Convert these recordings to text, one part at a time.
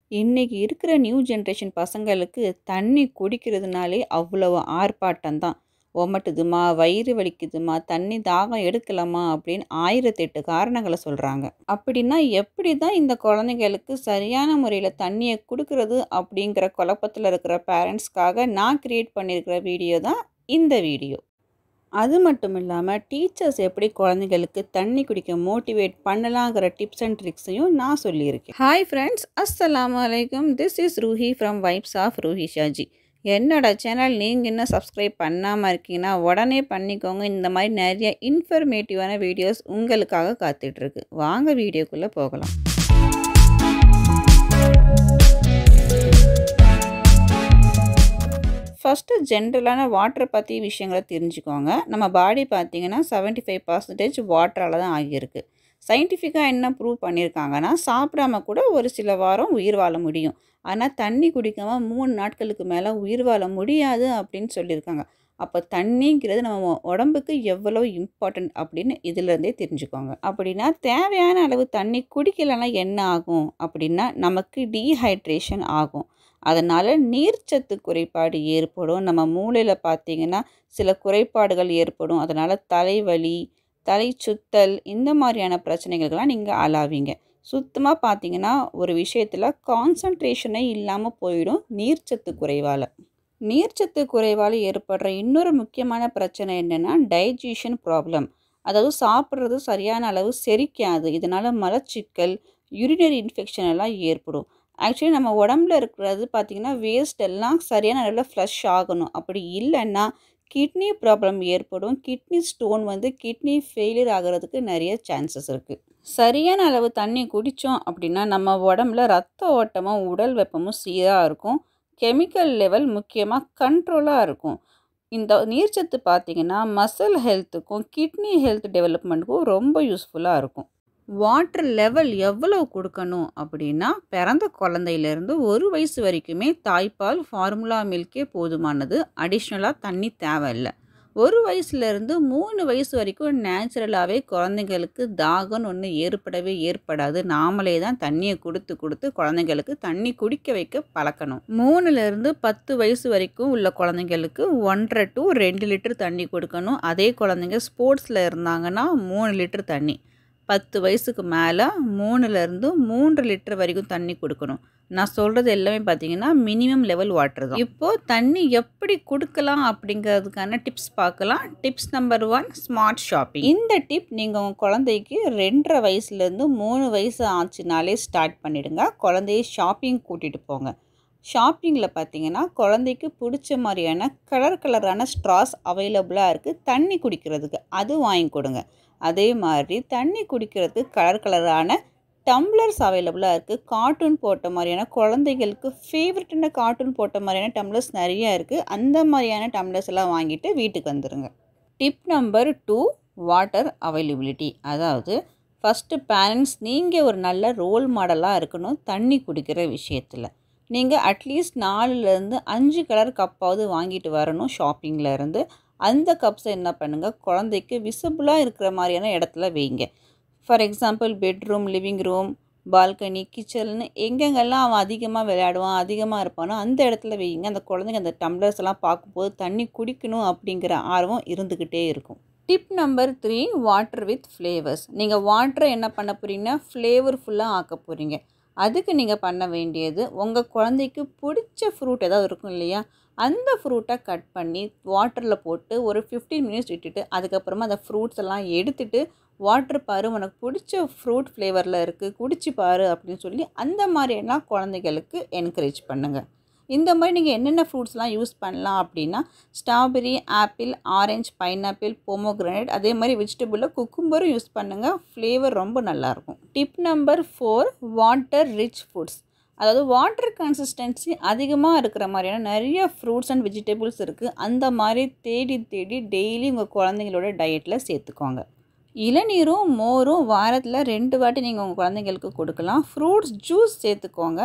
இன்றைக்கி இருக்கிற new generation பசங்களுக்கு தண்ணி குடிக்கிறதுனாலே அவ்வளவு ஆர்ப்பாட்டம் தான் ஒமட்டுதுமா வயிறு வலிக்குதுமா தண்ணி தாகம் எடுக்கலாமா அப்படின்னு ஆயிரத்தெட்டு காரணங்களை சொல்கிறாங்க அப்படின்னா எப்படி தான் இந்த குழந்தைங்களுக்கு சரியான முறையில் தண்ணியை கொடுக்கறது அப்படிங்கிற குழப்பத்தில் இருக்கிற பேரண்ட்ஸ்க்காக நான் க்ரியேட் பண்ணியிருக்கிற வீடியோ தான் இந்த வீடியோ அது மட்டும் இல்லாமல் டீச்சர்ஸ் எப்படி குழந்தைங்களுக்கு தண்ணி குடிக்க மோட்டிவேட் பண்ணலாங்கிற டிப்ஸ் அண்ட் ட்ரிக்ஸையும் நான் சொல்லியிருக்கேன் ஹாய் ஃப்ரெண்ட்ஸ் அஸ்ஸலாமு அலைக்கும் this is Ruhi from vibes of Ruhi Shaji என்னோட சேனல் நீங்கள் இன்னும் சப்ஸ்கிரைப் பண்ணாமல் இருக்கீங்கன்னா உடனே பண்ணிக்கோங்க இந்த மாதிரி நிறைய இன்ஃபர்மேட்டிவான வீடியோஸ் உங்களுக்காக காத்துட்ருக்கு வாங்க வீடியோக்குள்ளே போகலாம் ஃபஸ்ட்டு ஜென்ரலான வாட்டரை பற்றி விஷயங்களை தெரிஞ்சுக்கோங்க நம்ம பாடி பார்த்திங்கன்னா செவன்ட்டி ஃபைவ் பர்சன்டேஜ் வாட்டரால் தான் ஆகியிருக்கு சயின்டிஃபிக்காக என்ன ப்ரூவ் பண்ணியிருக்காங்கன்னா சாப்பிடாம கூட ஒரு சில வாரம் உயிர் வாழ முடியும் ஆனால் தண்ணி குடிக்காமல் மூணு நாட்களுக்கு மேலே உயிர் வாழ முடியாது அப்படின்னு சொல்லியிருக்காங்க அப்போ தண்ணிங்கிறது நம்ம உடம்புக்கு எவ்வளோ இம்பார்ட்டண்ட் அப்படின்னு இதிலேருந்தே தெரிஞ்சுக்கோங்க அப்படின்னா தேவையான அளவு தண்ணி குடிக்கலைன்னா என்ன ஆகும் அப்படின்னா நமக்கு டீஹைட்ரேஷன் ஆகும் அதனால் நீர்ச்சத்து குறைபாடு ஏற்படும் நம்ம மூளையில் பார்த்திங்கன்னா சில குறைபாடுகள் ஏற்படும் அதனால் தலைவலி தலை சுத்தல் இந்த மாதிரியான பிரச்சனைகளுக்கெல்லாம் நீங்கள் ஆளாவீங்க சுத்தமாக பார்த்தீங்கன்னா ஒரு விஷயத்தில் கான்சன்ட்ரேஷனே இல்லாமல் போயிடும் நீர்ச்சத்து குறைவால் நீர்ச்சத்து குறைவால் ஏற்படுற இன்னொரு முக்கியமான பிரச்சனை என்னென்னா டைஜஷன் ப்ராப்ளம் அதாவது சாப்பிட்றது சரியான அளவு செரிக்காது இதனால் மலச்சிக்கல் யூரினரி இன்ஃபெக்ஷன் எல்லாம் ஏற்படும் ஆக்சுவலி நம்ம உடம்புல இருக்கிறது பார்த்திங்கன்னா வேஸ்ட் எல்லாம் சரியான அளவில் ஃப்ளஷ் ஆகணும் அப்படி இல்லைன்னா கிட்னி ப்ராப்ளம் ஏற்படும் கிட்னி ஸ்டோன் வந்து கிட்னி ஃபெயிலியர் ஆகிறதுக்கு நிறைய சான்சஸ் இருக்குது சரியான அளவு தண்ணி குடித்தோம் அப்படின்னா நம்ம உடம்புல ரத்த ஓட்டமும் உடல் வெப்பமும் சீராக இருக்கும் கெமிக்கல் லெவல் முக்கியமாக கண்ட்ரோலாக இருக்கும் இந்த நீர்ச்சத்து பார்த்திங்கன்னா மசில் ஹெல்த்துக்கும் கிட்னி ஹெல்த் டெவலப்மெண்ட்டுக்கும் ரொம்ப யூஸ்ஃபுல்லாக இருக்கும் வாட்டர் லெவல் எவ்வளோ கொடுக்கணும் அப்படின்னா பிறந்த குழந்தையிலேருந்து ஒரு வயசு வரைக்குமே தாய்ப்பால் ஃபார்முலா மில்கே போதுமானது அடிஷ்னலாக தண்ணி தேவையில்லை ஒரு வயசுலேருந்து மூணு வயசு வரைக்கும் நேச்சுரலாகவே குழந்தைங்களுக்கு தாகம்னு ஒன்று ஏற்படவே ஏற்படாது நாமளே தான் தண்ணியை கொடுத்து கொடுத்து குழந்தைங்களுக்கு தண்ணி குடிக்க வைக்க பழக்கணும் மூணுலேருந்து பத்து வயசு வரைக்கும் உள்ள குழந்தைங்களுக்கு ஒன்றரை டு ரெண்டு லிட்டர் தண்ணி கொடுக்கணும் அதே குழந்தைங்க ஸ்போர்ட்ஸில் இருந்தாங்கன்னா மூணு லிட்டர் தண்ணி பத்து வயசுக்கு மேலே மூணுலேருந்து மூன்று லிட்டர் வரைக்கும் தண்ணி கொடுக்கணும் நான் சொல்கிறது எல்லாமே பார்த்தீங்கன்னா மினிமம் லெவல் வாட்டர் தான் இப்போது தண்ணி எப்படி கொடுக்கலாம் அப்படிங்கிறதுக்கான டிப்ஸ் பார்க்கலாம் tips number one smart shopping இந்த டிப் நீங்கள் உங்கள் குழந்தைக்கு ரெண்டரை வயசுலேருந்து மூணு வயசு ஆச்சுனாலே ஸ்டார்ட் பண்ணிவிடுங்க குழந்தைய ஷாப்பிங் கூட்டிகிட்டு போங்க ஷாப்பிங்கில் பார்த்தீங்கன்னா குழந்தைக்கு பிடிச்ச மாதிரியான கலர் கலரான ஸ்ட்ராஸ் அவைலபிளாக இருக்குது தண்ணி குடிக்கிறதுக்கு அது வாங்கி கொடுங்க அதே மாதிரி தண்ணி குடிக்கிறதுக்கு கலர் கலரான டம்ளர்ஸ் அவைலபிளாக இருக்குது கார்ட்டூன் போட்ட மாதிரியான குழந்தைகளுக்கு ஃபேவரட்டான கார்ட்டூன் போட்ட மாதிரியான டம்ளர்ஸ் நிறையா இருக்குது அந்த மாதிரியான டம்ளர்ஸ் எல்லாம் வாங்கிட்டு வீட்டுக்கு வந்துடுங்க tip number two water availability அதாவது ஃபஸ்ட்டு பேரண்ட்ஸ் நீங்கள் ஒரு நல்ல ரோல் மாடலாக இருக்கணும் தண்ணி குடிக்கிற விஷயத்தில் நீங்கள் அட்லீஸ்ட் நாலுலேருந்து அஞ்சு கலர் கப்பாவது வாங்கிட்டு வரணும் ஷாப்பிங்கில் இருந்து அந்த கப்ஸை என்ன பண்ணுங்கள் குழந்தைக்கு விசிபிளாக இருக்கிற மாதிரியான இடத்துல வைங்க for example bedroom living room balcony கிச்சன்னு எங்கெங்கெல்லாம் அவன் அதிகமாக விளையாடுவான் அதிகமாக இருப்பானோ அந்த இடத்துல வைங்க அந்த குழந்தைங்க அந்த டம்ளர்ஸ் எல்லாம் பார்க்கும்போது தண்ணி குடிக்கணும் அப்படிங்கிற ஆர்வம் இருந்துக்கிட்டே இருக்கும் tip number three water with flavours நீங்கள் வாட்டரை என்ன பண்ண போகிறீங்கன்னா ஃப்ளேவர்ஃபுல்லாக ஆக்க போகிறீங்க அதுக்கு நீங்கள் பண்ண வேண்டியது உங்கள் குழந்தைக்கு பிடிச்ச ஃப்ரூட் ஏதாவது இருக்கும் இல்லையா அந்த ஃப்ரூட்டை கட் பண்ணி வாட்டரில் போட்டு ஒரு ஃபிஃப்டீன் மினிட்ஸ் விட்டுட்டு அதுக்கப்புறமா அந்த ஃப்ரூட்ஸ் எல்லாம் எடுத்துட்டு வாட்டர் பாரு உனக்கு பிடிச்ச ஃப்ரூட் ஃப்ளேவரில் இருக்குது குடிச்சு பாரு அப்படின்னு சொல்லி அந்த மாதிரியெல்லாம் குழந்தைகளுக்கு என்கரேஜ் பண்ணுங்கள் இந்த மாதிரி நீங்கள் என்னென்ன ஃப்ரூட்ஸ்லாம் யூஸ் பண்ணலாம் அப்படின்னா strawberry apple orange pineapple pomegranate அதே மாதிரி வெஜிடபிளில் குக்கும்பரும் யூஸ் பண்ணுங்கள் ஃப்ளேவர் ரொம்ப நல்லாயிருக்கும் tip number four water rich foods அதாவது வாட்டர் கன்சிஸ்டன்சி அதிகமாக இருக்கிற மாதிரியான நிறைய ஃப்ரூட்ஸ் அண்ட் வெஜிடபிள்ஸ் இருக்குது அந்த மாதிரி தேடி தேடி டெய்லி உங்கள் குழந்தைங்களோட டயட்டில் சேர்த்துக்கோங்க இளநீரும் மோரும் வாரத்தில் ரெண்டு வாட்டி நீங்கள் உங்கள் குழந்தைங்களுக்கு கொடுக்கலாம் ஃப்ரூட்ஸ் ஜூஸ் சேர்த்துக்கோங்க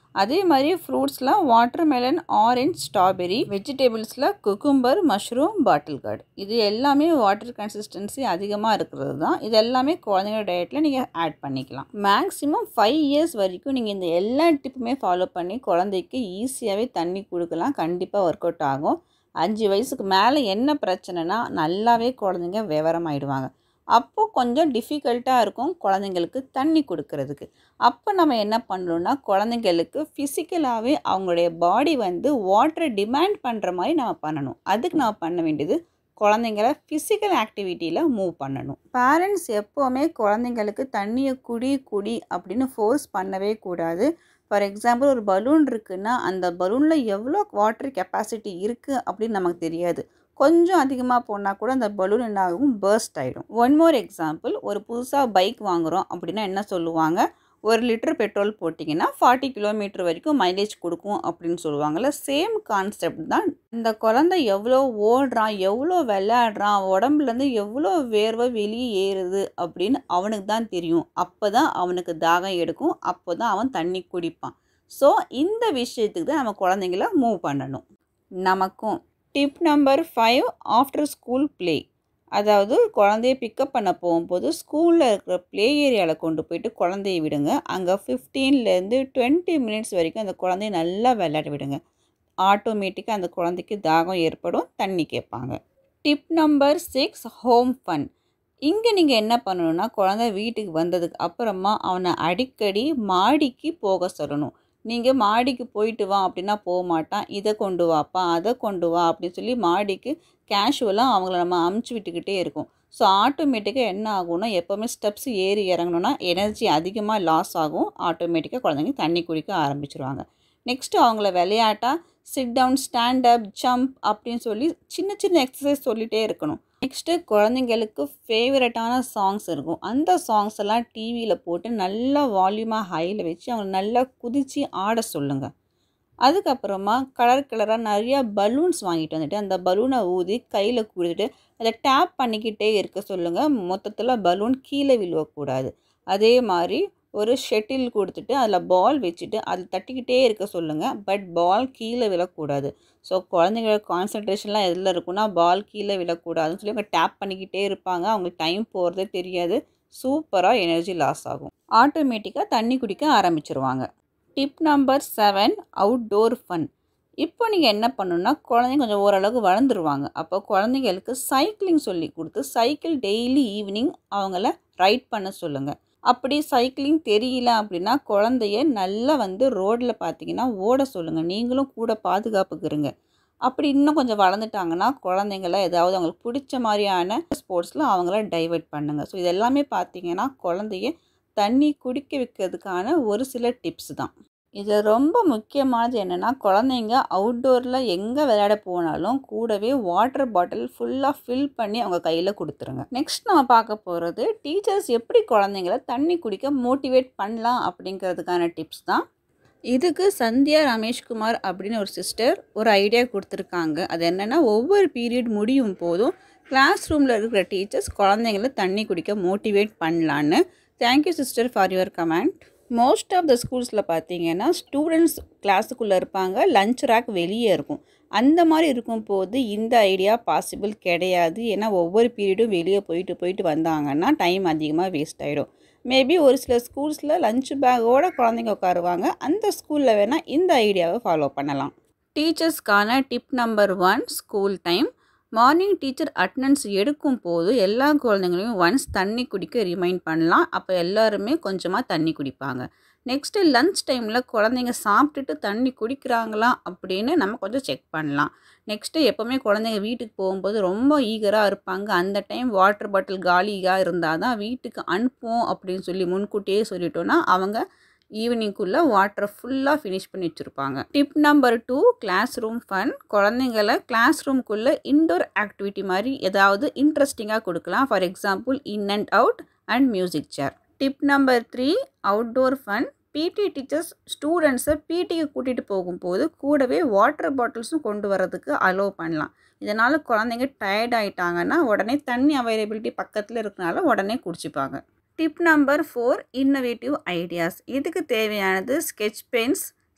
அதே மாதிரி ஃப்ரூட்ஸில் வாட்டர்மெலன் ஆரஞ்ச் ஸ்ட்ராபெரி வெஜிடபிள்ஸில் குக்கும்பர் மஷ்ரூம் பாட்டில் கார்டு இது எல்லாமே வாட்டர் கன்சிஸ்டன்சி அதிகமாக இருக்கிறது தான் இது எல்லாமே குழந்தைங்களோட டயட்டில் நீங்கள் ஆட் பண்ணிக்கலாம் மேக்ஸிமம் ஃபைவ் இயர்ஸ் வரைக்கும் நீங்கள் இந்த எல்லா டிப்புமே ஃபாலோ பண்ணி குழந்தைக்கு ஈஸியாகவே தண்ணி கொடுக்கலாம் கண்டிப்பாக ஒர்க் அவுட் ஆகும் அஞ்சு வயசுக்கு மேலே என்ன பிரச்சனைனா நல்லாவே குழந்தைங்க விவரமாயிடுவாங்க அப்போது கொஞ்சம் டிஃபிகல்ட்டாக இருக்கும் குழந்தைங்களுக்கு தண்ணி கொடுக்கறதுக்கு அப்போ நம்ம என்ன பண்ணணும்னா குழந்தைங்களுக்கு ஃபிசிக்கலாகவே அவங்களுடைய பாடி வந்து வாட்டரை டிமாண்ட் பண்ணுற மாதிரி நம்ம பண்ணணும் அதுக்கு நம்ம பண்ண வேண்டியது குழந்தைங்கள ஃபிசிக்கல் ஆக்டிவிட்டியில் மூவ் பண்ணணும் பேரண்ட்ஸ் எப்போவுமே குழந்தைங்களுக்கு தண்ணியை குடி குடி அப்படின்னு ஃபோர்ஸ் பண்ணவே கூடாது ஃபார் எக்ஸாம்பிள் ஒரு பலூன் இருக்குன்னா அந்த பலூனில் எவ்வளோ வாட்டர் கெப்பாசிட்டி இருக்குது அப்படின்னு நமக்கு தெரியாது கொஞ்சம் அதிகமாக போனால் கூட அந்த பலூன் என்ன ஆகும் பர்ஸ்ட் ஆகிடும் ஒன் மோர் எக்ஸாம்பிள் ஒரு புதுசாக பைக் வாங்குகிறோம் அப்படின்னா என்ன சொல்லுவாங்க ஒரு லிட்டர் பெட்ரோல் போட்டிங்கன்னா ஃபார்ட்டி கிலோமீட்டர் வரைக்கும் மைலேஜ் கொடுக்கும் அப்படின்னு சொல்லுவாங்கள்ல சேம் கான்செப்ட் தான் இந்த குழந்தை எவ்வளோ ஓடுறான் எவ்வளோ விளையாடுறான் உடம்புலேருந்து எவ்வளோ வேர்வை வெளியே ஏறுது அப்படின்னு அவனுக்கு தான் தெரியும் அப்போ தான் அவனுக்கு தாகம் எடுக்கும் அப்போ தான் அவன் தண்ணி குடிப்பான் ஸோ இந்த விஷயத்துக்கு தான் நம்ம குழந்தைங்கள மூவ் பண்ணணும் நமக்கும் tip number five after school play அதாவது குழந்தைய பிக்கப் பண்ண போகும்போது ஸ்கூலில் இருக்கிற ப்ளே ஏரியாவில் கொண்டு போயிட்டு குழந்தைய விடுங்க அங்கே ஃபிஃப்டீன்லேருந்து டுவெண்ட்டி மினிட்ஸ் வரைக்கும் அந்த குழந்தைய நல்லா விளையாட விடுங்க ஆட்டோமேட்டிக்காக அந்த குழந்தைக்கு தாகம் ஏற்படும் தண்ணி கேட்பாங்க tip number six home fun இங்கே நீங்கள் என்ன பண்ணணும்னா குழந்தை வீட்டுக்கு வந்ததுக்கு அப்புறமா அவனை அடிக்கடி மாடிக்கு போக சொல்லணும் நீங்கள் மாடிக்கு போயிட்டு வா அப்படின்னா போக மாட்டான் இதை கொண்டு வாப்பா அதை கொண்டு வா அப்படின்னு சொல்லி மாடிக்கு கேஷுவலாக அவங்கள நம்ம அமுச்சு விட்டுக்கிட்டே இருக்கும் ஸோ ஆட்டோமேட்டிக்காக என்ன ஆகும்னா எப்போவுமே ஸ்டெப்ஸ் ஏறி இறங்கணுன்னா எனர்ஜி அதிகமாக லாஸ் ஆகும் ஆட்டோமேட்டிக்காக குழந்தைங்க தண்ணி குடிக்க ஆரம்பிச்சிருவாங்க நெக்ஸ்ட்டு அவங்கள விளையாட்டா sit down stand up jump அப்படின்னு சொல்லி சின்ன சின்ன எக்ஸசைஸ் சொல்லிகிட்டே இருக்கணும் நெக்ஸ்ட்டு குழந்தைங்களுக்கு ஃபேவரட்டான சாங்ஸ் இருக்கும் அந்த சாங்ஸ் எல்லாம் டிவியில் போட்டு நல்லா வால்யூமாக ஹையில் வச்சு அவங்க நல்லா குதித்து ஆட சொல்லுங்கள் அதுக்கப்புறமா கலர் கலராக நிறையா பலூன்ஸ் வாங்கிட்டு வந்துட்டு அந்த பலூனை ஊதி கையில் கொடுத்துட்டு அதை டேப் பண்ணிக்கிட்டே இருக்க சொல்லுங்கள் மொத்தத்தில் பலூன் கீழே விழுவக்கூடாது அதே மாதிரி ஒரு ஷெட்டில் கொடுத்துட்டு அதில் பால் வச்சுட்டு அதில் தட்டிக்கிட்டே இருக்க சொல்லுங்கள் பட் பால் கீழே விழக்கூடாது ஸோ குழந்தைங்களோட கான்சன்ட்ரேஷன்லாம் எதில் இருக்குன்னா பால் கீழே விழக்கூடாதுன்னு சொல்லி அவங்க டேப் பண்ணிக்கிட்டே இருப்பாங்க அவங்களுக்கு டைம் போகிறதே தெரியாது சூப்பராக எனர்ஜி லாஸ் ஆகும் ஆட்டோமேட்டிக்காக தண்ணி குடிக்க ஆரம்பிச்சிருவாங்க tip number seven outdoor fun இப்போ நீங்கள் என்ன பண்ணணுன்னா குழந்தைங்க கொஞ்சம் ஓரளவுக்கு வளர்ந்துருவாங்க அப்போ குழந்தைங்களுக்கு சைக்கிளிங் சொல்லி கொடுத்து சைக்கிள் டெய்லி ஈவினிங் அவங்கள ரைட் பண்ண சொல்லுங்கள் அப்படி சைக்கிளிங் தெரியல அப்படின்னா குழந்தைய நல்லா வந்து ரோட்டில் பார்த்தீங்கன்னா ஓட சொல்லுங்கள் நீங்களும் கூட பாதுகாப்புக்கு இருங்க அப்படி இன்னும் கொஞ்சம் வளர்ந்துட்டாங்கன்னா குழந்தைங்கள ஏதாவது அவங்களுக்கு பிடிச்ச மாதிரியான ஸ்போர்ட்ஸில் அவங்கள டைவர்ட் பண்ணுங்கள் ஸோ இது எல்லாமே பார்த்தீங்கன்னா குழந்தைய தண்ணி குடிக்க வைக்கிறதுக்கான ஒரு சில டிப்ஸ் தான் இது ரொம்ப முக்கியமானது என்னென்னா குழந்தைங்க அவுட்டோரில் எங்கே விளையாட போனாலும் கூடவே வாட்டர் பாட்டில் ஃபுல்லாக ஃபில் பண்ணி அவங்க கையில் கொடுத்துருங்க நெக்ஸ்ட் நம்ம பார்க்க போகிறது டீச்சர்ஸ் எப்படி குழந்தைங்கள தண்ணி குடிக்க மோட்டிவேட் பண்ணலாம் அப்படிங்கிறதுக்கான டிப்ஸ் தான் இதுக்கு சந்தியா ரமேஷ்குமார் அப்படின்னு ஒரு சிஸ்டர் ஒரு ஐடியா கொடுத்துருக்காங்க அது என்னென்னா ஒவ்வொரு பீரியட் முடியும் போதும் கிளாஸ் ரூமில் இருக்கிற டீச்சர்ஸ் குழந்தைங்கள தண்ணி குடிக்க மோட்டிவேட் பண்ணலான்னு thank you sister for your comment most of the ஸ்கூல்ஸில் பார்த்தீங்கன்னா ஸ்டூடெண்ட்ஸ் கிளாஸுக்குள்ளே இருப்பாங்க லஞ்ச் ரேக் வெளியே இருக்கும் அந்த மாதிரி இருக்கும் போது இந்த ஐடியா பாசிபிள் கிடையாது ஏன்னா ஒவ்வொரு பீரியடும் வெளியே போயிட்டு போயிட்டு வந்தாங்கன்னா டைம் அதிகமாக வேஸ்ட் ஆகிடும் மேபி ஒரு சில ஸ்கூல்ஸில் லஞ்ச் பேக்கோட குழந்தைங்க உட்காருவாங்க அந்த ஸ்கூலில் வேணால் இந்த ஐடியாவை ஃபாலோ பண்ணலாம் டீச்சர்ஸ்க்கான tip number one school time morning teacher attendance எடுக்கும் போது எல்லா குழந்தைங்களையும் ஒன்ஸ் தண்ணி குடிக்க ரிமைண்ட் பண்ணலாம் அப்போ எல்லாருமே கொஞ்சமாக தண்ணி குடிப்பாங்க நெக்ஸ்ட்டு லன்ச் டைமில் குழந்தைங்க சாப்பிட்டுட்டு தண்ணி குடிக்கிறாங்களா அப்படின்னு நம்ம கொஞ்சம் செக் பண்ணலாம் நெக்ஸ்ட்டு எப்போவுமே குழந்தைங்க வீட்டுக்கு போகும்போது ரொம்ப ஈகராக இருப்பாங்க அந்த டைம் வாட்டர் பாட்டில் காலியாக இருந்தால் தான் வீட்டுக்கு அனுப்புவோம் அப்படின்னு சொல்லி முன்கூட்டியே சொல்லிட்டோன்னா அவங்க ஈவினிங்குள்ளே வாட்டரை ஃபுல்லாக ஃபினிஷ் பண்ணி வச்சுருப்பாங்க tip number two class room fun குழந்தைங்கள கிளாஸ் ரூம்குள்ளே இன்டோர் ஆக்டிவிட்டி மாதிரி ஏதாவது இன்ட்ரெஸ்டிங்காக கொடுக்கலாம் for example in and out and music chair tip number three outdoor fun PT teachers ஸ்டூடெண்ட்ஸை பிடிக்கு கூட்டிகிட்டு போகும்போது கூடவே வாட்டர் பாட்டில்ஸும் கொண்டு வரதுக்கு அலோவ் பண்ணலாம் இதனால் குழந்தைங்க டயர்ட் ஆகிட்டாங்கன்னா உடனே தண்ணி அவைலபிலிட்டி பக்கத்தில் இருக்கனால உடனே குடிச்சிப்பாங்க tip number four innovative ideas இதுக்கு தேவையானது sketch pens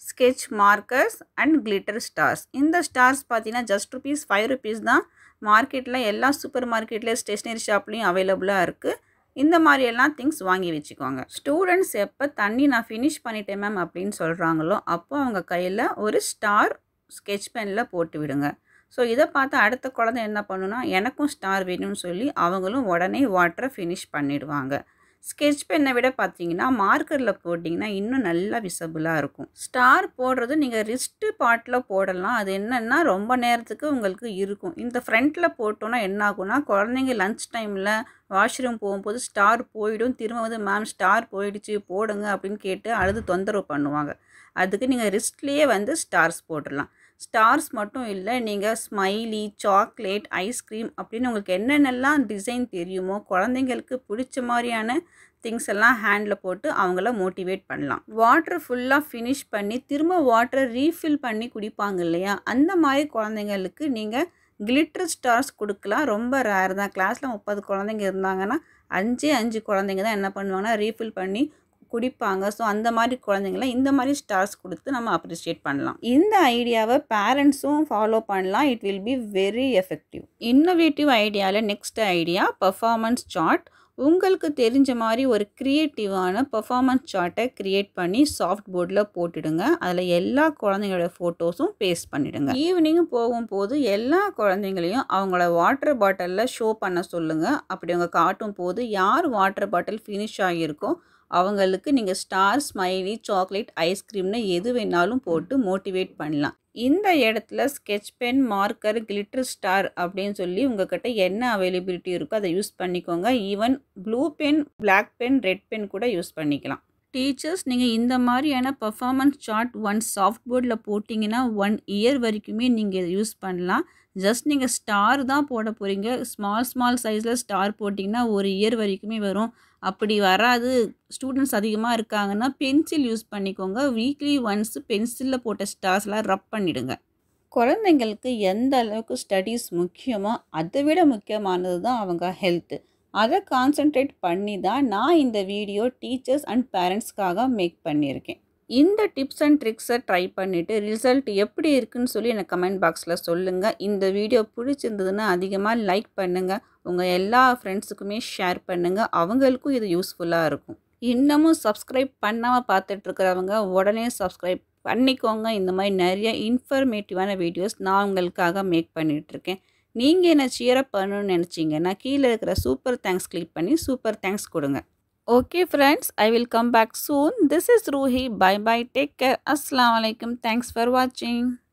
sketch markers and glitter stars இந்த ஸ்டார்ஸ் பார்த்தீங்கன்னா ஜஸ்ட் ருபீஸ் ஃபைவ் ருபீஸ் தான் மார்க்கெட்டில் எல்லா சூப்பர் மார்க்கெட்டில் ஸ்டேஷ்னரி ஷாப்லேயும் அவைலபிளாக இருக்குது இந்த மாதிரியெல்லாம் திங்ஸ் வாங்கி வச்சுக்கோங்க ஸ்டூடெண்ட்ஸ் எப்போ தண்ணி நான் ஃபினிஷ் பண்ணிட்டேன் மேம் அப்படின்னு சொல்கிறாங்களோ அப்போ அவங்க கையில் ஒரு ஸ்டார் ஸ்கெட்ச் பெனில் போட்டு விடுங்க ஸோ இதை பார்த்து அடுத்த குழந்தை என்ன பண்ணுன்னா எனக்கும் ஸ்டார் வேணும்னு சொல்லி அவங்களும் உடனே வாட்டரை ஃபினிஷ் பண்ணிடுவாங்க ஸ்கெட்ச் பென்னை விட பார்த்தீங்கன்னா மார்க்கரில் போட்டிங்கன்னா இன்னும் நல்லா விசபிளாக இருக்கும் ஸ்டார் போடுறது நீங்கள் ரிஸ்ட்டு பாட்டில் போடலாம் அது என்னென்னா ரொம்ப நேரத்துக்கு உங்களுக்கு இருக்கும் இந்த ஃப்ரண்ட்டில் போட்டோன்னா என்ன ஆகும்னா குழந்தைங்க லன்ச் டைமில் வாஷ்ரூம் போகும்போது ஸ்டார் போயிடும் திரும்ப வந்து மேம் ஸ்டார் போயிடுச்சு போடுங்க அப்படின்னு கேட்டு அழுது தொந்தரவு பண்ணுவாங்க அதுக்கு நீங்கள் ரிஸ்ட்லேயே வந்து ஸ்டார்ஸ் போட்டுடலாம் ஸ்டார்ஸ் மட்டும் இல்லை நீங்கள் ஸ்மைலி சாக்லேட் ஐஸ்கிரீம் அப்படின்னு உங்களுக்கு என்னென்னலாம் டிசைன் தெரியுமோ குழந்தைங்களுக்கு பிடிச்ச மாதிரியான திங்ஸ் எல்லாம் ஹேண்டில் போட்டு அவங்கள மோட்டிவேட் பண்ணலாம் வாட்டர் ஃபுல்லாக ஃபினிஷ் பண்ணி திரும்ப வாட்டரை ரீஃபில் பண்ணி குடிப்பாங்க இல்லையா அந்த மாதிரி குழந்தைங்களுக்கு நீங்கள் கிளிட்டர் ஸ்டார்ஸ் கொடுக்கலாம் ரொம்ப ரேர் தான் கிளாஸில் முப்பது குழந்தைங்க இருந்தாங்கன்னா அஞ்சே அஞ்சு குழந்தைங்க தான் என்ன பண்ணுவாங்கன்னா ரீஃபில் பண்ணி குடிப்பாங்க ஸோ அந்த மாதிரி குழந்தைங்கள இந்த மாதிரி ஸ்டார்ஸ் கொடுத்து நம்ம அப்ரிஷியேட் பண்ணலாம் இந்த ஐடியாவை பேரண்ட்ஸும் ஃபாலோ பண்ணலாம் it will be very effective innovative ஐடியாவில் நெக்ஸ்ட் ஐடியா பர்ஃபார்மன்ஸ் சார்ட் உங்களுக்கு தெரிஞ்ச மாதிரி ஒரு க்ரியேட்டிவான பர்ஃபார்மன்ஸ் சார்ட்டை க்ரியேட் பண்ணி சாஃப்ட் போர்டில் போட்டுடுங்க அதில் எல்லா குழந்தைங்களோட ஃபோட்டோஸும் பேஸ்ட் பண்ணிவிடுங்க ஈவினிங் போகும்போது எல்லா குழந்தைங்களையும் அவங்களோட வாட்டர் பாட்டிலில் ஷோ பண்ண சொல்லுங்கள் அப்படி அவங்க காட்டும் போது யார் வாட்டர் பாட்டில் ஃபினிஷ் ஆகியிருக்கோ அவங்களுக்கு நீங்கள் ஸ்டார் ஸ்மைலி சாக்லேட் ஐஸ்கிரீம்னு எது வேணாலும் போட்டு மோட்டிவேட் பண்ணலாம் இந்த இடத்துல sketch pen marker glitter star அப்படின்னு சொல்லி உங்ககிட்ட என்ன அவைலபிலிட்டி இருக்கோ அதை யூஸ் பண்ணிக்கோங்க even blue pen black pen red pen கூட யூஸ் பண்ணிக்கலாம் டீச்சர்ஸ் நீங்கள் இந்த மாதிரியான பர்ஃபார்மன்ஸ் சார்ட் ஒன் சாஃப்ட் போர்டில் போட்டிங்கன்னா ஒன் இயர் வரைக்குமே நீங்கள் இதை யூஸ் பண்ணலாம் ஜஸ்ட் நீங்கள் ஸ்டார் தான் போட போகிறீங்க ஸ்மால் ஸ்மால் சைஸில் ஸ்டார் போட்டிங்கன்னா ஒரு இயர் வரைக்குமே வரும் அப்படி வராது ஸ்டூடெண்ட்ஸ் அதிகமாக இருக்காங்கன்னா பென்சில் யூஸ் பண்ணிக்கோங்க வீக்லி ஒன்ஸ் பென்சிலில் போட்ட ஸ்டார்ஸ்லாம் ரப் பண்ணிவிடுங்க குழந்தைங்களுக்கு எந்த அளவுக்கு ஸ்டடீஸ் முக்கியமோ அதை விட முக்கியமானது தான் அவங்க ஹெல்த்து அதை கான்சென்ட்ரேட் பண்ணி தான் நான் இந்த வீடியோ டீச்சர்ஸ் அண்ட் பேரண்ட்ஸ்க்காக மேக் பண்ணியிருக்கேன் இந்த டிப்ஸ் அண்ட் ட்ரிக்ஸை ட்ரை பண்ணிவிட்டு ரிசல்ட் எப்படி இருக்குன்னு சொல்லி எனக்கு கமெண்ட் பாக்ஸில் சொல்லுங்கள் இந்த வீடியோ பிடிச்சிருந்ததுன்னா அதிகமாக லைக் பண்ணுங்கள் உங்கள் எல்லா ஃப்ரெண்ட்ஸுக்குமே ஷேர் பண்ணுங்கள் அவங்களுக்கும் இது யூஸ்ஃபுல்லாக இருக்கும் இன்னமும் சப்ஸ்கிரைப் பண்ணாமல் பார்த்துட்ருக்கிறவங்க உடனே சப்ஸ்கிரைப் பண்ணிக்கோங்க இந்த மாதிரி நிறைய இன்ஃபர்மேட்டிவான வீடியோஸ் நான் உங்களுக்காக மேக் பண்ணிகிட்ருக்கேன் நீங்கள் என்ன சியரப் பண்ணணும்னு நினச்சிங்கன்னா கீழே இருக்கிற சூப்பர் தேங்க்ஸ் கிளிக் பண்ணி சூப்பர் தேங்க்ஸ் கொடுங்க Okay friends, I will come back soon. This is Ruhi. Bye bye. Take care. Assalamu alaikum. Thanks for watching.